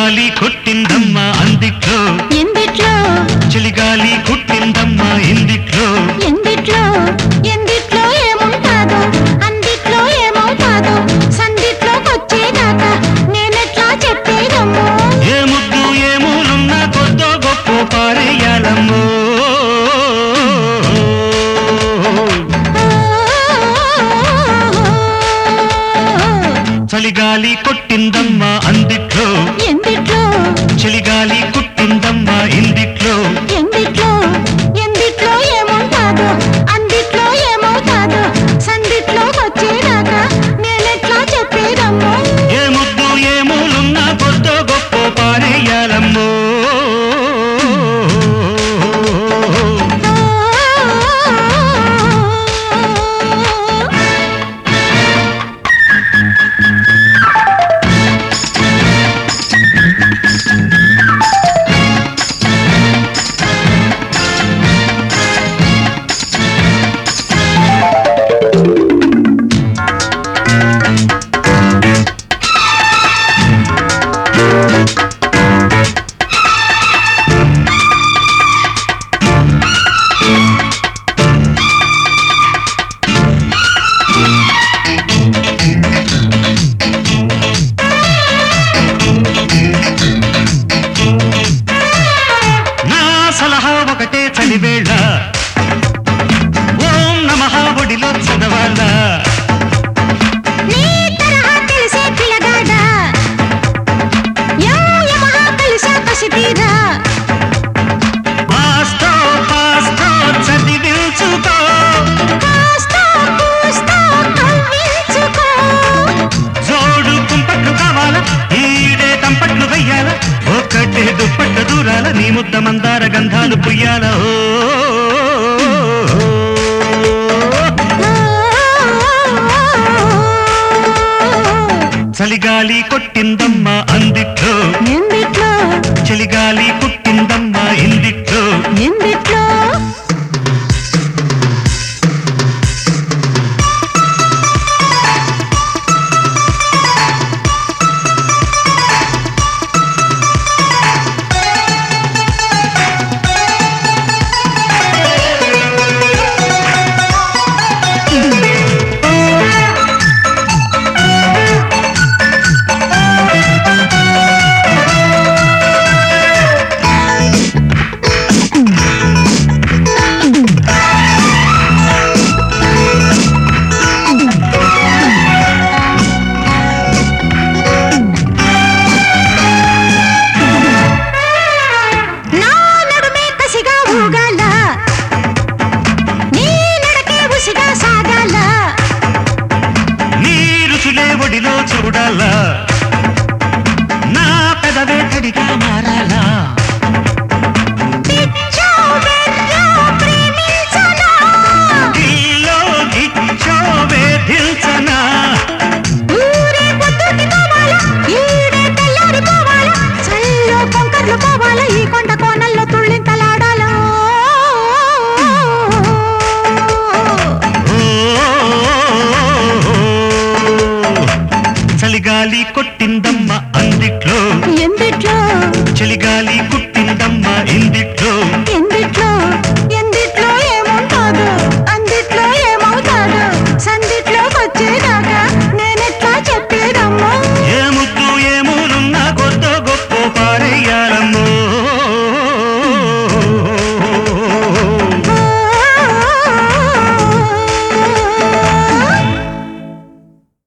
చలిగాలి కొట్టిందమ్మ అందిట్లో ఎందిట్లో చలిగాలి కొట్టిందమ్మ ఇందిట్లో ఎందిట్లో ఎందిట్లో ఏముంటాదో అందిట్లో ఏమవుతాదో సందిట్లోకొచ్చేదాకా నేనెట్లా చెప్పేదమ్మో ఏ ముద్దు ఏ మూలున్నా కొద్దో గొప్ప పారేయాలమ్మో చలిగాలి కొట్టిందమ్మ అందిట్లో ఎందిట్లో చలిగాలి కొట్టిందమ్మ ఇందిట్లో ఎందిట్లో ఎందిట్లో ఏముంటాదో అందిట్లో ఏమవుతాదో సందిట్లోకొచ్చేదాకా నేనెట్లా చెప్పేదమ్మో ఏ ముద్దు ఏ మూలున్నా కొద్దో గొప్ప పారేయాలమ్మో నా సలహా ఒకటే చలివేళ ఓం నమః ఒడిలో చదవాల నీ తరహా తెలిసే పిల్లగాడా యా యమహా కలిసా కసిదీరా ఆస్తో పాస్తో చదివించుకో కాస్తో కూస్తో కవ్వించుకో జోడు కుంపట్లు కావాలా ఈడే తంపట్లు వెయ్యాల ఒక్కటే దుప్పట్లు దూరాల నీ ముద్ద మందార గంధాలు పుయ్యాల ఓ చలిగాలి కొట్టిందమ్మ అందిట్లో ఎందిట్లో చలిగాలి కొట్టిందమ్మ ఇందిట్లో ఎందిట్లో నా నడుమే కసిగా ఊగాల నీ నడకే ఉసిగా సాగాల నీ రుచులే ఒడిలో చూడాలా నా పెదవే తడిగా మారాలా పిచ్చో వెర్రో ప్రేమించనా ఇల్లో గిచ్చో వేధించనా ఊరే పొద్దుకి పోవాలా ఈడే తెల్లారిపోవాలా చల్లో కొంకర్లు పోవాలా ఈ కొండ కోనల్లో తుళ్ళింతలాడాలా ఓ, చలిగాలి కొట్టిందమ్మ అందిట్లో ఎందిట్లో చలిగాలి కుట్టిందమ్మ ఇందిట్లో